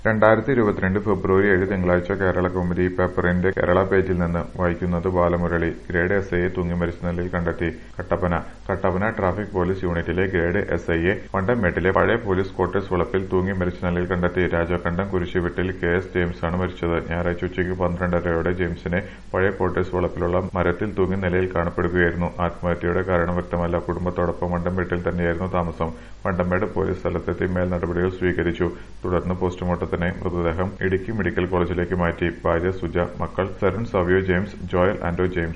രണ്ടായിരത്തി ഇരുപത്തിരണ്ട് ഫെബ്രുവരി ഏഴ് തിങ്കളാഴ്ച കേരള കൗമുദി പേപ്പറിന്റെ കേരള പേജിൽ നിന്ന് വായിക്കുന്നത് ബാലമുരളി ഗ്രേഡ് എസ് ഐയെ തൂങ്ങിമരിച്ച നിലയിൽ കണ്ടെത്തി കട്ടപ്പന കട്ടപ്പന ട്രാഫിക് പോലീസ് യൂണിറ്റിലെ ഗ്രേഡ് എസ് ഐയെ വണ്ടംമേട്ടിലെ പഴയ പോലീസ് ക്വാർട്ടേഴ്സ് വളപ്പിൽ തൂങ്ങി മരിച്ച നിലയിൽ കണ്ടെത്തി രാജാക്കണ്ടം കുരിശുവീട്ടിൽ കെ എസ് ജെയിംസാണ് മരിച്ചത് ഞായറാഴ്ച ഉച്ചയ്ക്ക് പന്ത്രണ്ടരയോടെ ജെയിംസിനെ പഴയ ക്വാർട്ടേഴ്സ് വളപ്പിലുള്ള മരത്തിൽ തൂങ്ങി നിലയിൽ കാണപ്പെടുകയായിരുന്നു ആത്മഹത്യയുടെ കാരണം വ്യക്തമല്ല കുടുംബത്തോടൊപ്പം വണ്ടംമേട്ടിൽ തന്നെയായിരുന്നു താമസം വണ്ടംമേട് പോലീസ് സ്ഥലത്തെത്തി മേൽ നടപടികൾ സ്വീകരിച്ചു തുടർന്ന് പോസ്റ്റ്മോർട്ടത്തിനായി മൃതദേഹം ഇടുക്കി മെഡിക്കൽ കോളേജിലേക്ക് മാറ്റി ഭാര്യ സുജ മക്കൾ Saran Savio James Joel Anto James